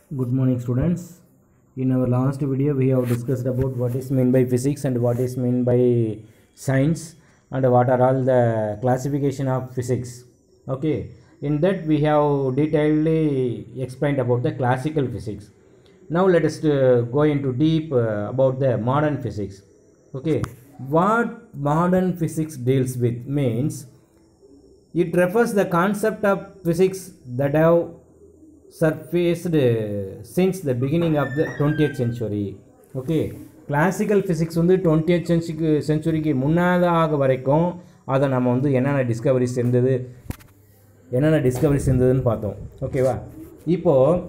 Good morning students. In our last video we have discussed about what is meant by physics and what is meant by science and what are all the classification of physics. Okay. In that we have detailedly explained about the classical physics. Now let us uh, go into deep uh, about the modern physics. Okay. What modern physics deals with means it refers the concept of physics that have surfaced uh, since the beginning of the 20th century okay classical physics வந்து twentieth சென்ச்சுக்கு சென்ச்சுரிக்கு முன்னாதாக வரைக்கும் அதை நம்ம வந்து என்னென்ன discoveries இருந்தது என்னென்ன discoveries இருந்ததுன்னு பார்த்தோம் ஓகேவா இப்போது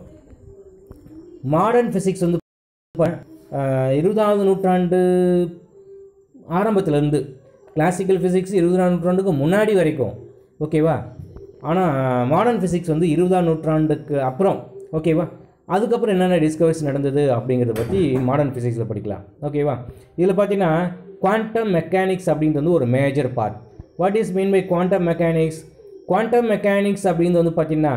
மாடர்ன் ஃபிசிக்ஸ் வந்து இப்ப, அஹ், இருபதாவது நூற்றாண்டு ஆரம்பத்துலேருந்து கிளாசிக்கல் ஃபிசிக்ஸ் இருபதாம் நூற்றாண்டுக்கு முன்னாடி வரைக்கும் ஓகேவா ஆனால் மாடர்ன் ஃபிசிக்ஸ் வந்து இருபதாம் நூற்றாண்டுக்கு அப்புறம் ஓகேவா அதுக்கப்புறம் என்னென்ன டிஸ்கவரிஸ் நடந்தது அப்படிங்கிறத பற்றி மாடர்ன் ஃபிசிக்ஸில் படிக்கலாம் ஓகேவா இதில் பார்த்தீங்கன்னா குவாண்டம் மெக்கானிக்ஸ் அப்படின்றது வந்து ஒரு major part what is mean by quantum mechanics quantum mechanics அப்படின்றது வந்து பார்த்திங்கன்னா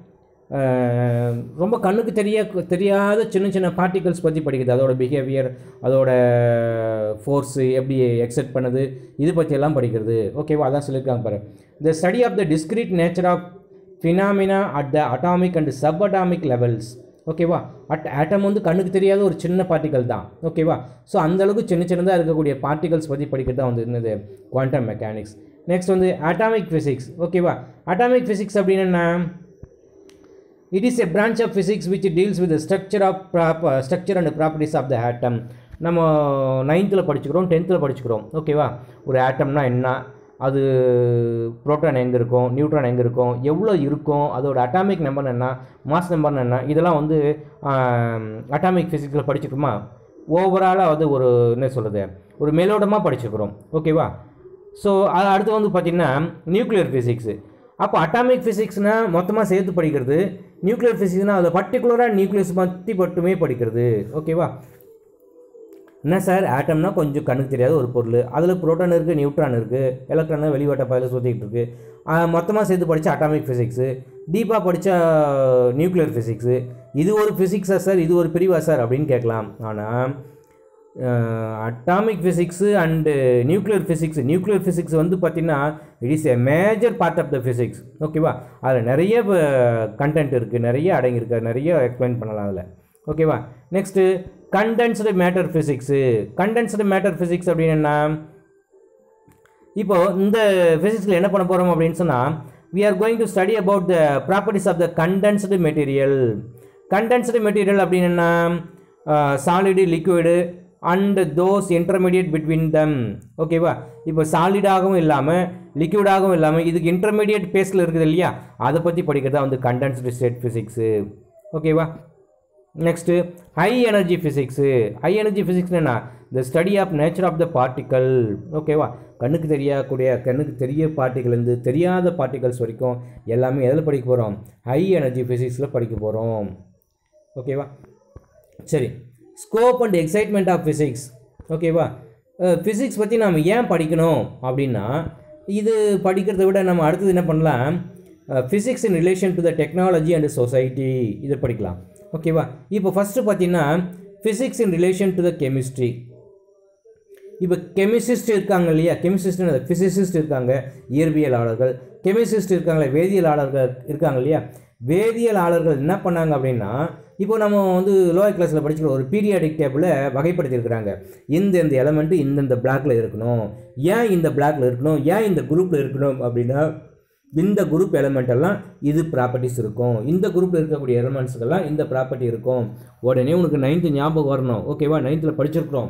அஹ், ரொம்ப கண்ணுக்கு தெரிய தெரியாத சின்ன சின்ன பார்ட்டிகல்ஸ் பற்றி படிக்குது அதோட பிஹேவியர் அதோட ஃபோர்ஸு எப்படி எக்ஸெப்ட் பண்ணுது இது பற்றியெல்லாம் படிக்கிறது ஓகேவா அதான் சொல்லியிருக்காங்க பாரு the study of the discrete nature of phenomena at the atomic and subatomic levels ஓகேவா அட் ஆட்டம் வந்து கண்ணுக்கு தெரியாத ஒரு சின்ன பார்ட்டிகல் தான் ஓகேவா ஸோ அந்தளவுக்கு சின்ன சின்னதாக இருக்கக்கூடிய பார்ட்டிகல்ஸ் பற்றி படிக்கிறது தான் வந்து என்னது குவாண்டம் மெக்கானிக்ஸ் நெக்ஸ்ட் வந்து அட்டாமிக் ஃபிசிக்ஸ் ஓகேவா அட்டாமிக் ஃபிசிக்ஸ் அப்படின்னு என்ன it is a branch of physics which deals with the structure of prop structure and properties of the atom நம்ம நைன்த்தில் படிச்சுக்கிறோம் டென்த்தில் படிச்சுக்கிறோம் ஓகேவா ஒரு ஆட்டம்னா என்ன அது புரோட்டான் எங்கே இருக்கும் நியூட்ரான் எங்கே இருக்கும் எவ்வளோ இருக்கும் அதோட அட்டாமிக் நம்பர் என்ன மாஸ் நம்பர் என்ன இதெல்லாம் வந்து அட்டாமிக் ஃபிசிக்ஸில் படிச்சுக்கிறோமா ஓவராலாக வந்து ஒரு என்ன சொல்கிறது ஒரு மேலோட்டமாக படிச்சுக்கிறோம் ஓகேவா ஸோ அது அடுத்து வந்து பார்த்திங்கன்னா நியூக்ளியர் ஃபிசிக்ஸு அப்போ அட்டாமிக் ஃபிசிக்ஸ்னால் மொத்தமாக சேர்த்து படிக்கிறது நியூக்ளியர் ஃபிசிக்ஸ்னால் அதில் பர்டிகுலராக நியூக்ளியஸ் பற்றி மட்டுமே படிக்கிறது ஓகேவா என்ன சார் ஆட்டம்னா கொஞ்சம் கண்ணுக்கு தெரியாத ஒரு பொருள் அதில் புரோட்டான் இருக்குது நியூட்ரான் இருக்குது எலக்ட்ரான் வெளிவட்ட பாதையில் சுற்றிக்கிட்டு இருக்குது மொத்தமாக சேர்த்து படித்தா அட்டாமிக் ஃபிசிக்ஸு டீப்பாக படித்தா நியூக்ளியர் ஃபிசிக்ஸு இது ஒரு ஃபிசிக்ஸா சார் இது ஒரு பிரிவா சார் அப்படின்னு கேட்கலாம் ஆனால் atomic physics and nuclear physics nuclear physics வந்து பார்த்திங்கன்னா it is a major part of the physics ஓகேவா அதில் நிறைய கண்டென்ட் இருக்குது நிறைய அடங்கியிருக்கு நிறைய எக்ஸ்பிளைன் பண்ணலாம் அதில் ஓகேவா next condensed matter physics condensed matter physics அப்படின்னு என்ன இப்போ இந்த ஃபிசிக்ஸில் என்ன பண்ண போகிறோம் அப்படின்னு சொன்னால் we are going to study about the properties of the condensed material condensed material அப்படின்னு என்ன solid liquid and those intermediate between them ஓகேவா இப்போ சாலிடாகவும் இல்லாமல் லிக்விடாகவும் இல்லாமல் இதுக்கு இன்டர்மீடியட் பேஸில் இருக்குது இல்லையா அதை பற்றி படிக்கிறதா வந்து கண்டென்ஸ்டு ஸ்டேட் ஃபிசிக்ஸு ஓகேவா next high energy physics high energy physics என்ன the study of nature of the particle ஓகேவா கண்ணுக்கு தெரியக்கூடிய கண்ணுக்கு தெரிய பார்ட்டிகள்லேருந்து தெரியாத பார்ட்டிகல்ஸ் வரைக்கும் எல்லாமே எதில் படிக்க போகிறோம் ஹை எனர்ஜி ஃபிசிக்ஸில் படிக்க போகிறோம் ஓகேவா சரி scope and excitement of physics ஓகேவா ஃபிசிக்ஸ் பற்றி நாம் ஏன் படிக்கணும் அப்படின்னா இது படிக்கிறத விட நம்ம அடுத்தது என்ன பண்ணலாம் physics in relation to the technology and society இதை படிக்கலாம் ஓகேவா இப்போ ஃபஸ்ட்டு பார்த்தீங்கன்னா physics in relation to the chemistry இப்போ கெமிசிஸ்ட் இருக்காங்க இல்லையா கெமிசிஸ்ட் ஃபிசிசிஸ்ட் இருக்காங்க இயற்பியலாளர்கள் கெமிசிஸ்ட் இருக்காங்களே வேதியியலாளர்கள் இருக்காங்க இல்லையா வேதியியலாளர்கள் என்ன பண்ணாங்க அப்படின்னா இப்போ நம்ம வந்து லோயர் கிளாஸில் படிச்சுக்கிற ஒரு பீரியாடிக் டேபிளை வகைப்படுத்தியிருக்கிறாங்க இந்த இந்த எலமெண்ட்டு இந்தந்த பிளாக்ல இருக்கணும் ஏன் இந்த பிளாக்ல இருக்கணும் ஏன் இந்த குரூப்பில் இருக்கணும் அப்படின்னா இந்த குரூப் எலமெண்ட் எல்லாம் இது ப்ராப்பர்ட்டிஸ் இருக்கும் இந்த குரூப்பில் இருக்கக்கூடிய எலமெண்ட்ஸுக்கெல்லாம் இந்த ப்ராப்பர்ட்டி இருக்கும் உடனே உனக்கு நைன்த்து ஞாபகம் வரணும் ஓகேவா நைன்த்தில் படிச்சிருக்கிறோம்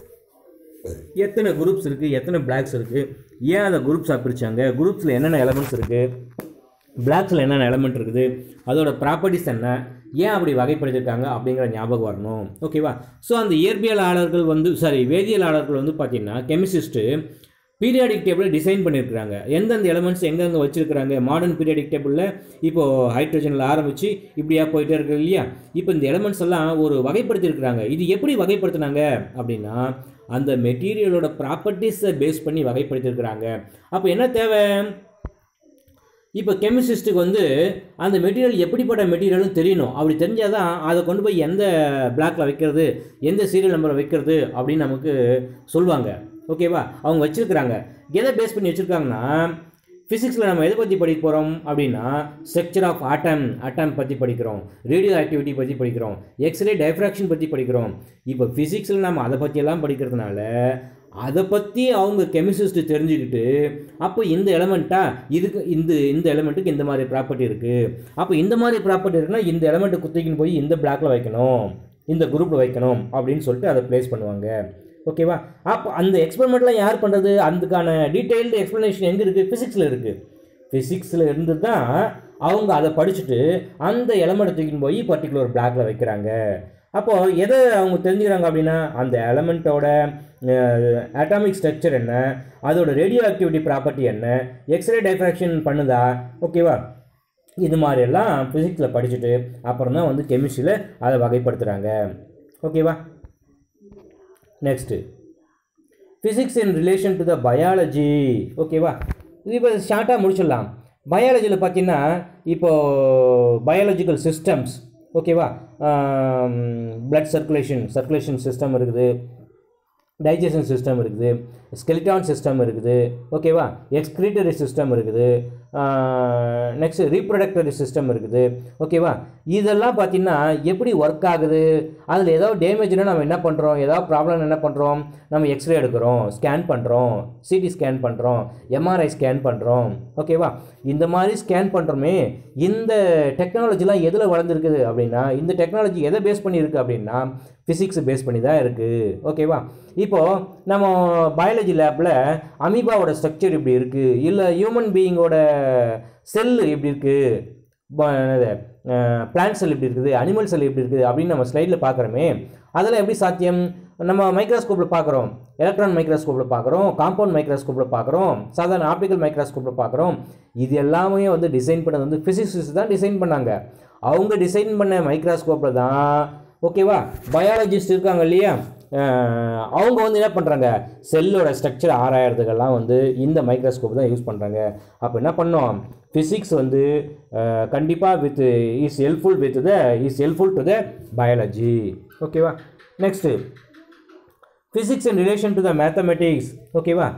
எத்தனை குரூப்ஸ் இருக்குது எத்தனை பிளாக்ஸ் இருக்குது ஏன் அந்த குரூப்ஸாக பிரித்தாங்க குரூப்ஸில் என்னென்ன எலமெண்ட்ஸ் இருக்குது பிளாக்ஸில் என்னென்ன எலமெண்ட் இருக்குது அதோட ப்ராப்பர்ட்டிஸ் என்ன ஏன் அப்படி வகைப்படுத்திருக்காங்க அப்படிங்கிற ஞாபகம் வரணும் ஓகேவா ஸோ அந்த இயற்பியலாளர்கள் வந்து சாரி வேதியியலாளர்கள் வந்து பார்த்திங்கன்னா கெமிசிஸ்ட்டு பீரியாடிக் டேபிளை டிசைன் பண்ணியிருக்கிறாங்க எந்தெந்த எலமெண்ட்ஸ் எங்கெங்கே வச்சுருக்கிறாங்க மாடர்ன் பீரியாடிக் டேபிளில் இப்போது ஹைட்ரஜனில் ஆரம்பித்து இப்படியா போயிட்டே இருக்கு இல்லையா இப்போ இந்த எலமெண்ட்ஸ் எல்லாம் ஒரு வகைப்படுத்தியிருக்கிறாங்க இது எப்படி வகைப்படுத்தினாங்க அப்படின்னா அந்த மெட்டீரியலோட ப்ராப்பர்ட்டிஸை பேஸ் பண்ணி வகைப்படுத்தியிருக்கிறாங்க அப்போ என்ன தேவை இப்போ கெமிசிஸ்ட்டுக்கு வந்து அந்த மெட்டீரியல் எப்படிப்பட்ட மெட்டீரியலும் தெரியணும் அப்படி தெரிஞ்சால் தான் அதை கொண்டு போய் எந்த பிளாக்ல வைக்கிறது எந்த சீரியல் நம்பரை வைக்கிறது அப்படின்னு நமக்கு சொல்லுவாங்க ஓகேவா அவங்க வச்சுருக்கிறாங்க எதை பேஸ் பண்ணி வச்சுருக்காங்கன்னா ஃபிசிக்ஸில் நம்ம எதை பற்றி படிக்க போகிறோம் அப்படின்னா ஸ்ட்ரக்சர் ஆஃப் ஆட்டம் ஆட்டம் பற்றி படிக்கிறோம் ரேடியோ ஆக்டிவிட்டி பற்றி படிக்கிறோம் எக்ஸ்ரே டைஃப்ராக்ஷன் பற்றி படிக்கிறோம் இப்போ ஃபிசிக்ஸில் நம்ம அதை பற்றியெல்லாம் படிக்கிறதுனால அதை பற்றி அவங்க கெமிசிஸ்ட் தெரிஞ்சுக்கிட்டு அப்போ இந்த எலமெண்ட்டா இதுக்கு இந்த இந்த எலமெண்ட்டுக்கு இந்த மாதிரி ப்ராப்பர்ட்டி இருக்குது அப்போ இந்த மாதிரி ப்ராப்பர்ட்டி இருக்குன்னா இந்த எலமெண்ட்டை குத்திக்கின்னு போய் இந்த பிளாக்ல வைக்கணும் இந்த குரூப்பில் வைக்கணும் அப்படின்னு சொல்லிட்டு அதை ப்ளேஸ் பண்ணுவாங்க ஓகேவா அப்போ அந்த எக்ஸ்பெரிமெண்ட்லாம் யார் பண்ணுறது அதுக்கான டீட்டெயில்டு எக்ஸ்ப்ளனேஷன் எங்கே இருக்குது ஃபிசிக்ஸில் இருக்குது ஃபிசிக்ஸில் இருந்து தான் அவங்க அதை படிச்சுட்டு அந்த எலமெண்ட்டை தூக்கின்னு போய் பர்டிகுலர் பிளாக்ல வைக்கிறாங்க அப்போது எதை அவங்க தெரிஞ்சுக்கிறாங்க அப்படின்னா அந்த எலமெண்ட்டோட அட்டாமிக் ஸ்ட்ரக்சர் என்ன அதோட ரேடியோ ஆக்டிவிட்டி ப்ராப்பர்ட்டி என்ன எக்ஸ்ரே டைஃப்ராக்ஷன் பண்ணுதா ஓகேவா இது மாதிரியெல்லாம் ஃபிசிக்ஸில் படிச்சுட்டு அப்புறம் தான் வந்து கெமிஸ்ட்ரியில் அதை வகைப்படுத்துகிறாங்க ஓகேவா next physics in relation to the biology ஓகேவா இப்போ ஷார்ட்டாக முடிச்சிடலாம் பயாலஜியில் பார்த்தீங்கன்னா இப்போது பயாலஜிக்கல் சிஸ்டம்ஸ் ஓகேவா பிளட் சர்க்குலேஷன் சர்க்குலேஷன் சிஸ்டம் இருக்குது டைஜஷன் சிஸ்டம் இருக்குது ஸ்கெலிட்டான் சிஸ்டம் இருக்குது ஓகேவா எக்ஸ்கிரீட்டரி சிஸ்டம் இருக்குது நெக்ஸ்ட் ரீப்ரொடக்டரி சிஸ்டம் இருக்குது ஓகேவா இதெல்லாம் பார்த்தீங்கன்னா எப்படி ஒர்க் ஆகுது அதில் ஏதாவது டேமேஜ்னா நம்ம என்ன பண்ணுறோம் ஏதாவது ப்ராப்ளம் என்ன பண்ணுறோம் நம்ம எக்ஸ்ரே எடுக்கிறோம் ஸ்கேன் பண்ணுறோம் சிடி ஸ்கேன் பண்ணுறோம் எம்ஆர்ஐ ஸ்கேன் பண்ணுறோம் ஓகேவா இந்த மாதிரி ஸ்கேன் பண்ணுறோமே இந்த டெக்னாலஜிலாம் எதில் வளர்ந்துருக்குது அப்படின்னா இந்த டெக்னாலஜி எதை பேஸ் பண்ணியிருக்கு அப்படின்னா ஃபிசிக்ஸ் பேஸ் பண்ணி தான் இருக்குது ஓகேவா இப்போது நம்ம பயாலஜி லேபில் அமீபாவோட ஸ்ட்ரக்சர் இப்படி இருக்குது இல்லை ஹியூமன் பீயிங்கோட செல்லு எப்படி இருக்குது பிளான்ட் செல் எப்படி இருக்குது அனிமல் செல் எப்படி இருக்குது அப்படின்னு நம்ம ஸ்லைடில் பார்க்குறோமே அதெல்லாம் எப்படி சாத்தியம் நம்ம மைக்ரோஸ்கோப்பில் பார்க்குறோம் எலக்ட்ரான் மைக்ரோஸ்கோப்பில் பார்க்குறோம் காம்பவுண்ட் மைக்ரோஸ்கோப்பில் பார்க்குறோம் சாதாரண ஆப்டிக்கல் மைக்ரோஸ்கோப்பில் பார்க்குறோம் இது எல்லாமே வந்து டிசைன் பண்ணது வந்து ஃபிசிக்ஸ் தான் டிசைன் பண்ணாங்க அவங்க டிசைன் பண்ண மைக்ரோஸ்கோப்பில் தான் ஓகேவா பயாலஜிஸ்ட் இருக்காங்க இல்லையா அஹ் அவங்க வந்து என்ன பண்ணுறாங்க செல்லோட ஸ்ட்ரக்சர் ஆராயறதுக்கெல்லாம் வந்து இந்த மைக்ரோஸ்கோப் தான் யூஸ் பண்ணுறாங்க அப்போ என்ன பண்ணோம் ஃபிசிக்ஸ் வந்து கண்டிப்பாக with is helpful with the is helpful to the biology ஓகேவா next physics in relation to the mathematics ஓகேவா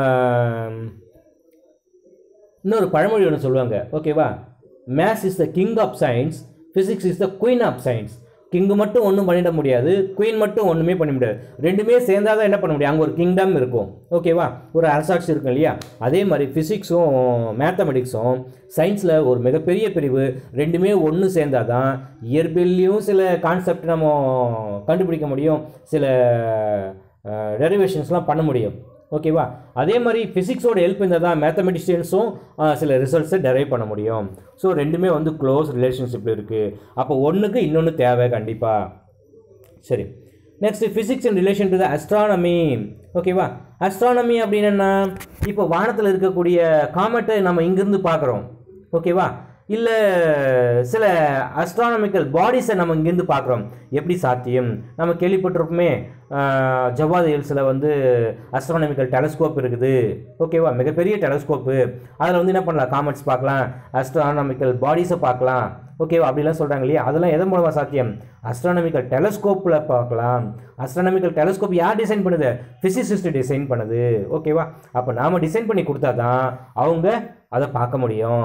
இன்னொரு பழமொழி ஒன்று சொல்லுவாங்க ஓகேவா maths is the king of science physics is the queen of science king மட்டும் ஒன்றும் பண்ணிட முடியாது குயின் மட்டும் ஒன்றுமே பண்ண முடியாது ரெண்டுமே சேர்ந்தா தான் என்ன பண்ண முடியும் அங்கே ஒரு கிங்டம் இருக்கும் ஓகேவா ஒரு அரசாட்சி இருக்கும் இல்லையா அதே மாதிரி ஃபிசிக்ஸும் மேத்தமெட்டிக்ஸும் சயின்ஸில் ஒரு மிகப்பெரிய பிரிவு ரெண்டுமே ஒன்று சேர்ந்தால் தான் இயற்பியல்லையும் சில கான்செப்ட் நம்ம கண்டுபிடிக்க முடியும் சில டெரிவேஷன்ஸ்லாம் பண்ண முடியும் ஓகேவா அதே மாதிரி ஃபிசிக்ஸோட ஹெல்ப் இருந்தால் தான் மேத்தமெட்டிஷியன்ஸும் சில ரிசல்ட்ஸை டெரைவ் பண்ண முடியும் ஸோ ரெண்டுமே வந்து க்ளோஸ் ரிலேஷன்ஷிப்பில் இருக்குது அப்போ ஒன்றுக்கு இன்னொன்று தேவை கண்டிப்பாக சரி next physics in relation to the astronomy ஓகேவா அஸ்ட்ரானமி அப்படின்னா இப்போ வானத்தில் இருக்கக்கூடிய காமெட்டை நம்ம இங்கிருந்து பார்க்குறோம் ஓகேவா இல்லை சில அஸ்ட்ரானமிக்கல் பாடிஸை நம்ம இங்கேருந்து பார்க்குறோம் எப்படி சாத்தியம் நம்ம கேள்விப்பட்டிருப்போமே ஜவாத் ஹில்ஸில் வந்து அஸ்ட்ரானமிக்கல் டெலஸ்கோப் இருக்குது ஓகேவா மிகப்பெரிய டெலஸ்கோப்பு அதில் வந்து என்ன பண்ணலாம் காமெண்ட்ஸ் பார்க்கலாம் அஸ்ட்ரானமிக்கல் பாடிஸை பார்க்கலாம் ஓகேவா அப்படிலாம் சொல்கிறாங்க இல்லையா அதெல்லாம் எதன் மூலமாக சாத்தியம் அஸ்ட்ரானமிக்கல் டெலஸ்கோப்பில் பார்க்கலாம் அஸ்ட்ரானமிக்கல் டெலஸ்கோப் யார் டிசைன் பண்ணுது ஃபிசிசிஸ்ட் டிசைன் பண்ணுது ஓகேவா அப்போ நாம் டிசைன் பண்ணி கொடுத்தா தான் அவங்க அதை பார்க்க முடியும்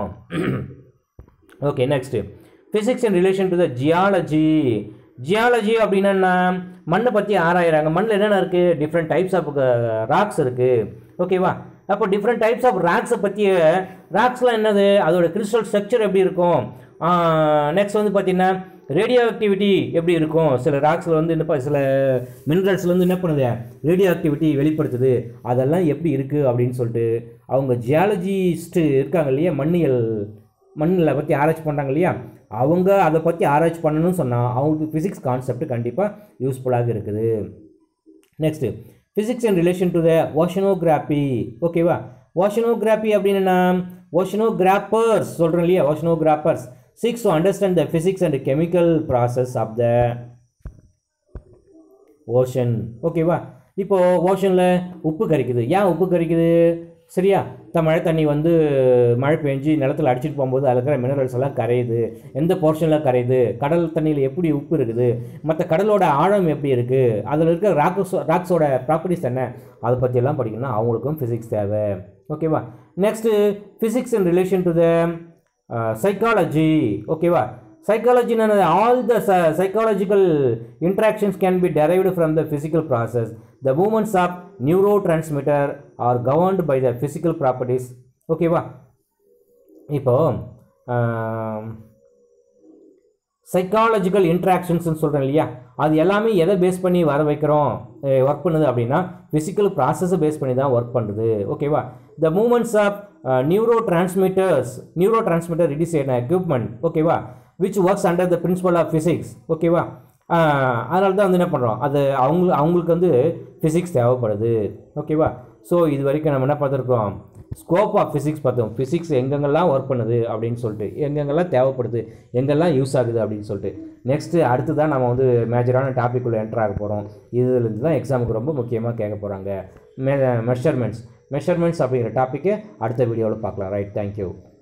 okay next physics in relation to the geology geology அப்படின்னா என்ன? மண்ணை பற்றி ஆராயிறாங்க மண்ணில் என்னென்ன இருக்குது டிஃப்ரெண்ட் டைப்ஸ் ஆஃப் ராக்ஸ் இருக்குது ஓகேவா அப்போ டிஃப்ரெண்ட் டைப்ஸ் ஆஃப் ராக்ஸை பற்றிய ராக்ஸ்லாம் என்னது அதோட கிறிஸ்டல் ஸ்ட்ரக்சர் எப்படி இருக்கும் நெக்ஸ்ட் வந்து பார்த்தீங்கன்னா ரேடியோ ஆக்டிவிட்டி எப்படி இருக்கும் சில ராக்ஸில் வந்து என்ன ப- சில மினரல்ஸில் வந்து என்ன பண்ணுது ரேடியோ ஆக்டிவிட்டி வெளிப்படுத்துது அதெல்லாம் எப்படி இருக்குது அப்படின்னு சொல்லிட்டு அவங்க ஜியாலஜிஸ்ட்டு இருக்காங்க இல்லையா மண்ணியல் மண்ணில் பற்றி ஆராய்ச்சி பண்ணுறாங்க இல்லையா அவங்க அதை பற்றி ஆராய்ச்சி பண்ணணும்னு சொன்னால் அவங்களுக்கு ஃபிசிக்ஸ் கான்செப்ட் கண்டிப்பாக யூஸ்ஃபுல்லாக இருக்குது next physics in relation to the oceanography ஓகேவா ஓஷனோகிராபி அப்படின்னா ஓஷனோகிராப்பர்ஸ் சொல்கிறோம் இல்லையா oceanographers seeks to understand the physics and chemical process of the ocean ஓகேவா இப்போ ஓஷனில் உப்பு கரிக்குது ஏன் உப்பு கரிக்குது சரியா த மழை தண்ணி வந்து மழை பெஞ்சு நிலத்தில் அடிச்சிட்டு போகும்போது அதில் இருக்கிற மினரல்ஸ் எல்லாம் கரையுது எந்த போர்ஷனில் கரையுது கடல் தண்ணியில் எப்படி உப்பு இருக்குது மற்ற கடலோட ஆழம் எப்படி இருக்குது அதில் இருக்கிற ராக்ஸ் ராக்ஸோட ப்ராப்பர்ட்டிஸ் என்ன அதை பற்றியெல்லாம் படிக்கணும்னா அவங்களுக்கும் ஃபிசிக்ஸ் தேவை ஓகேவா next physics in relation to the psychology ஓகேவா சைக்காலஜின்னு all the psychological interactions can be derived from the physical process the movements of neurotransmitter are governed by the physical properties ஓகேவா இப்போ சைக்காலஜிக்கல் இன்ட்ராக்ஷன்ஸ்னு சொல்கிறேன் இல்லையா அது எல்லாமே எதை பேஸ் பண்ணி வர வைக்கிறோம் ஒர்க் பண்ணுது அப்படின்னா ஃபிசிக்கல் ப்ராசஸை பேஸ் பண்ணி தான் ஒர்க் பண்ணுது ஓகேவா the moments of neurotransmitters neurotransmitter it is an equipment ஓகேவா which works under the principle of physics ஓகேவா அதனால தான் வந்து என்ன பண்ணுறோம் அது அவங்க அவங்களுக்கு வந்து ஃபிசிக்ஸ் தேவைப்படுது ஓகேவா ஸோ இது வரைக்கும் நம்ம என்ன பார்த்துருக்கோம் ஸ்கோப் ஆஃப் ஃபிசிக்ஸ் பார்த்தோம் ஃபிசிக்ஸ் எங்கெங்கெல்லாம் ஒர்க் பண்ணுது அப்படின்னு சொல்லிட்டு எங்கெங்கெல்லாம் தேவைப்படுது எங்கெல்லாம் யூஸ் ஆகுது அப்படின்னு சொல்லிட்டு நெக்ஸ்ட்டு அடுத்து தான் நம்ம வந்து மேஜரான டாபிக் உள்ள என்டர் ஆக போகிறோம் இதுலேருந்து தான் எக்ஸாமுக்கு ரொம்ப முக்கியமாக கேட்க போகிறாங்க மெ மெஷர்மெண்ட்ஸ் மெஷர்மெண்ட்ஸ் அப்படிங்கிற டாப்பிக்கை அடுத்த வீடியோவில் பார்க்கலாம் ரைட் தேங்க்யூ